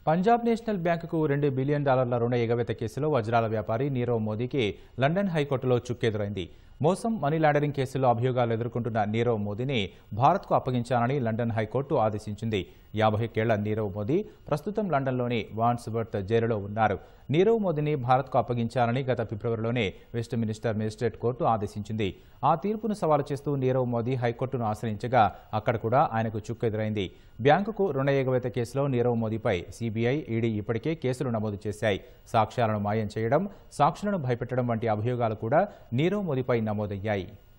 Punjab national బ్యాంకుకు రెండు billion డాలర్ల రుణ ఎగవేత కేసులో వజ్రాల వ్యాపారి నీరవ్ మోదీకి లండన్ హైకోర్టులో చుక్కెదురైంది మోసం మనీ లాండరింగ్ కేసులో అభియోగాలు ఎదుర్కొంటున్న నీరవ్ మోదీని భారత్కు అప్పగించాలని లండన్ హైకోర్టు ఆదేశించింది యాభై కేళ్ల నీరవ్ మోదీ ప్రస్తుతం లండన్లోని వాన్స్బర్త్ జైలులో ఉన్నారు నీరవ్ మోదీని భారత్కు అప్పగించాలని గత ఫిబ్రవరిలోనే వెస్ట్ మినిస్టర్ మేజిస్ట్రేట్ కోర్టు ఆదేశించింది ఆ తీర్పును సవాలు చేస్తూ నీరవ్ మోదీ హైకోర్టును ఆశ్రయించగా అక్కడ కూడా ఆయనకు చుక్కెదురైంది బ్యాంకుకు రుణ ఎగవేత కేసులో నీరవ్ మోదీపై సీబీఐ ఈడీ ఇప్పటికే కేసులు నమోదు చేశాయి సాక్ష్యాలను మాయం చేయడం సాక్షులను భయపెట్టడం వంటి అభియోగాలు కూడా నీరవ్ మోదీపై నమోదయ్యాయి